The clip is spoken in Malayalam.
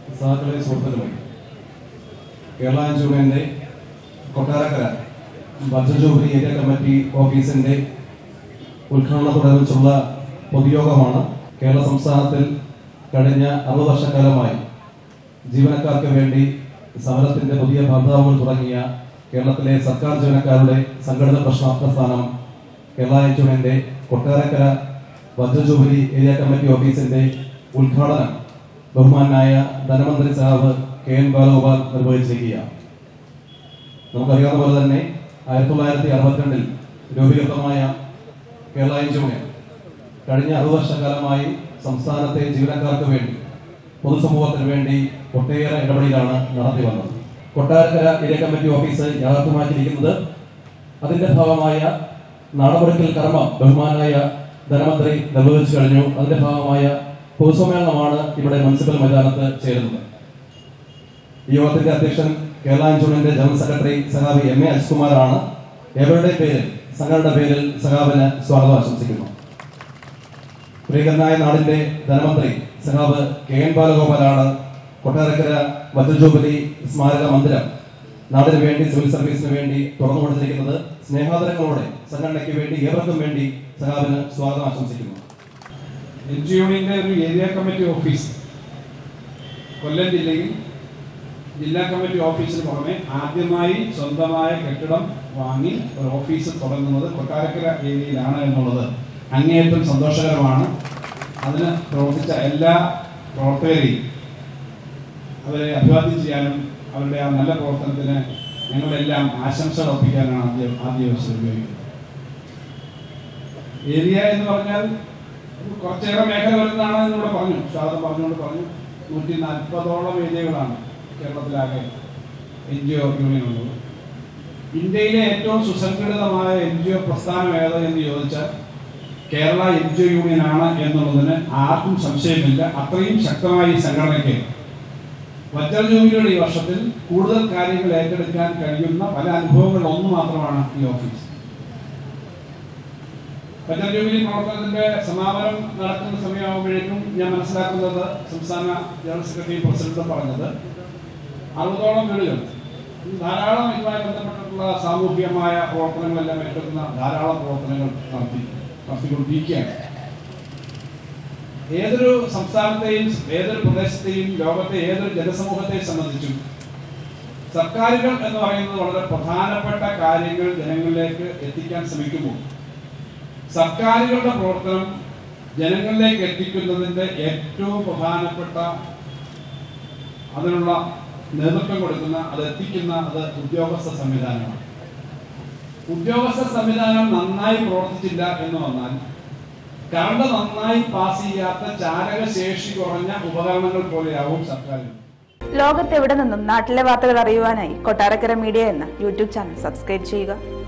സഹാക്കളെ സുഹൃത്തുക്കളുമായി കേരള യൂണിയന്റെ കൊട്ടാരക്കര ഭദ്രജോബി ഏരിയ കമ്മിറ്റി ഓഫീസിന്റെ ഉദ്ഘാടനത്തോടനുബന്ധിച്ചുള്ള പൊതുയോഗമാണ് കേരള സംസ്ഥാനത്തിൽ കഴിഞ്ഞ അറുപത് വർഷക്കാലമായി ജീവനക്കാർക്ക് വേണ്ടി സമരത്തിന്റെ പുതിയ ബാന്ധാവുകൾ തുടങ്ങിയ കേരളത്തിലെ സർക്കാർ ജീവനക്കാരുടെ സംഘടിത പ്രശ്ന പ്രസ്ഥാനം കേരള യൂണിയന്റെ കൊട്ടാരക്കര വജ്രജൂബിലി ഏരിയ കമ്മിറ്റി ഓഫീസിന്റെ ഉദ്ഘാടനം ബഹുമാനായ ധനമന്ത്രി സാഹബ് കെ എൻ ബാലഗോപാൽ നിർവഹിച്ചിരിക്കുകയാണ് നമുക്കറിയാവുന്ന പോലെ തന്നെ ആയിരത്തി തൊള്ളായിരത്തി അറുപത്തിരണ്ടിൽ രൂപീകൃതമായ കേരള യൂണിയൻ കഴിഞ്ഞ അറുപത് വർഷക്കാലമായി സംസ്ഥാനത്തെ ജീവനക്കാർക്ക് വേണ്ടി പൊതുസമൂഹത്തിന് വേണ്ടി ഒട്ടേറെ ഇടപെടലാണ് നടത്തി വന്നത് കൊട്ടാരക്കര ഏരിയ കമ്മിറ്റി ഓഫീസ് യാഥാർത്ഥ്യമാക്കിയിരിക്കുന്നത് അതിന്റെ ഭാഗമായ നാടപുരക്കൽ കർമ്മം ബഹുമാനായ ധനമന്ത്രി നിർവഹിച്ചു കഴിഞ്ഞു അതിന്റെ ഭാഗമായ പൊതുസമ്മേളനമാണ് ഇവിടെ മുനിസിപ്പൽ മൈതാനത്ത് ചേരുന്നത് ഈ യോഗത്തിന്റെ അധ്യക്ഷൻ കേരള യൂണിയന്റെ ജനറൽ സെക്രട്ടറി സഹാബി എം എ അജികുമാറാണ് എവരുടെ പേരിൽ സംഘടനയുടെ പേരിൽ സഹാബിന് സ്വാഗതം ആശംസിക്കുന്നു പ്രിയങ്കരനായ നാടിന്റെ ധനമന്ത്രി സഹാബ് കെ എൻ ബാലഗോപാലാണ് കൊട്ടാരക്കര വജ്രജൂബലി സ്മാരക മന്ദിരം നാടിന് വേണ്ടി സിവിൽ സർവീസിന് വേണ്ടി തുറന്നു കൊടുത്തിരിക്കുന്നത് സ്നേഹാദരങ്ങളോടെ സംഘടനയ്ക്ക് വേണ്ടി ഏവർക്കും വേണ്ടി സഹാബിന് സ്വാഗതം ആശംസിക്കുന്നു എൻ ജി യൂണിയന്റെ ഒരു ഏരിയ കമ്മിറ്റി ഓഫീസ് കൊല്ലം ജില്ലയിൽ ജില്ലാ കമ്മിറ്റി ഓഫീസിന് പുറമെ ആദ്യമായി സ്വന്തമായ കെട്ടിടം വാങ്ങി ഒരു ഓഫീസ് തുടങ്ങുന്നത് കൊട്ടാരക്കര ഏരിയയിലാണ് എന്നുള്ളത് അങ്ങേയറ്റം സന്തോഷകരമാണ് അതിന് പ്രവർത്തിച്ച എല്ലാ പ്രവർത്തകരെയും അവരെ അഭിവാദ്യം ചെയ്യാനും അവരുടെ ആ നല്ല പ്രവർത്തനത്തിന് ഞങ്ങളെല്ലാം ആശംസകൾ അർപ്പിക്കാനാണ് ആദ്യം ആദ്യ അവസരം ഉപയോഗിക്കുന്നത് ഏരിയ എന്ന് പറഞ്ഞാൽ കുറച്ചേറെ മേഖല വരുന്നതാണ് എന്നിവിടെ പറഞ്ഞു സ്വാഗതം പറഞ്ഞുകൊണ്ട് പറഞ്ഞു നൂറ്റി നാൽപ്പതോളം ഏരിയകളാണ് കേരളത്തിലാകെ എൻ ജി ഒ യൂണിയൻ ഉള്ളത് ഇന്ത്യയിലെ ഏറ്റവും സുസംഘടിതമായ എൻ ജി ഒ പ്രസ്ഥാനം ഏത് എന്ന് ചോദിച്ചാൽ Kerala N G O union ആണ് എന്നുള്ളതിന് ആർക്കും സംശയമില്ല അത്രയും ശക്തമായ ഈ സംഘടനയ്ക്ക് വജ്രജൂബിലിയുടെ ഈ വർഷത്തിൽ കൂടുതൽ കാര്യങ്ങൾ ഏറ്റെടുക്കാൻ കഴിയുന്ന പല അനുഭവങ്ങളിൽ ഒന്ന് മാത്രമാണ് ഈ ഓഫീസ് പഞ്ചജൂബിലി പ്രവർത്തനത്തിന്റെ സമാപനം നടക്കുന്ന സമയമാകുമ്പോഴേക്കും ഞാൻ മനസ്സിലാക്കുന്നത് സംസ്ഥാന ജനറൽ സെക്രട്ടറി പ്രസിഡന്റ് പറഞ്ഞത് അറുപതോളം വീടുകൾ ധാരാളം ഇതുമായി ബന്ധപ്പെട്ടിട്ടുള്ള സാമൂഹികമായ പ്രവർത്തനങ്ങളെല്ലാം ഏറ്റെടുക്കുന്ന ധാരാളം പ്രവർത്തനങ്ങൾ നടത്തി നടത്തിക്കൊണ്ടിരിക്കുകയാണ് ഏതൊരു സംസ്ഥാനത്തെയും ഏതൊരു പ്രദേശത്തെയും ലോകത്തെ ഏതൊരു ജനസമൂഹത്തെ സംബന്ധിച്ചും സർക്കാരുകൾ എന്ന് പറയുന്നത് വളരെ പ്രധാനപ്പെട്ട കാര്യങ്ങൾ ജനങ്ങളിലേക്ക് എത്തിക്കാൻ ശ്രമിക്കുമ്പോൾ സർക്കാരുകളുടെ പ്രവർത്തനം ജനങ്ങളിലേക്ക് എത്തിക്കുന്നതിന്റെ ഏറ്റവും പ്രധാനപ്പെട്ട അതിനുള്ള നേതൃത്വം കൊടുക്കുന്ന അത് എത്തിക്കുന്ന അത് ഉദ്യോഗസ്ഥ സംവിധാനമാണ് ഉദ്യോഗസ്ഥ സംവിധാനം നന്നായി പ്രവർത്തിച്ചില്ല എന്ന് വന്നാൽ കറണ്ട് നന്നായി പാസ് ചെയ്യാത്ത ചാലകശേഷി കുറഞ്ഞ ഉപകരണങ്ങൾ പോലെയാവും സർക്കാരിന് ലോകത്തെവിടെ നിന്നും നാട്ടിലെ വാർത്തകൾ അറിയുവാനായി കൊട്ടാരക്കര മീഡിയ എന്ന യൂട്യൂബ് ചാനൽ സബ്സ്ക്രൈബ് ചെയ്യുക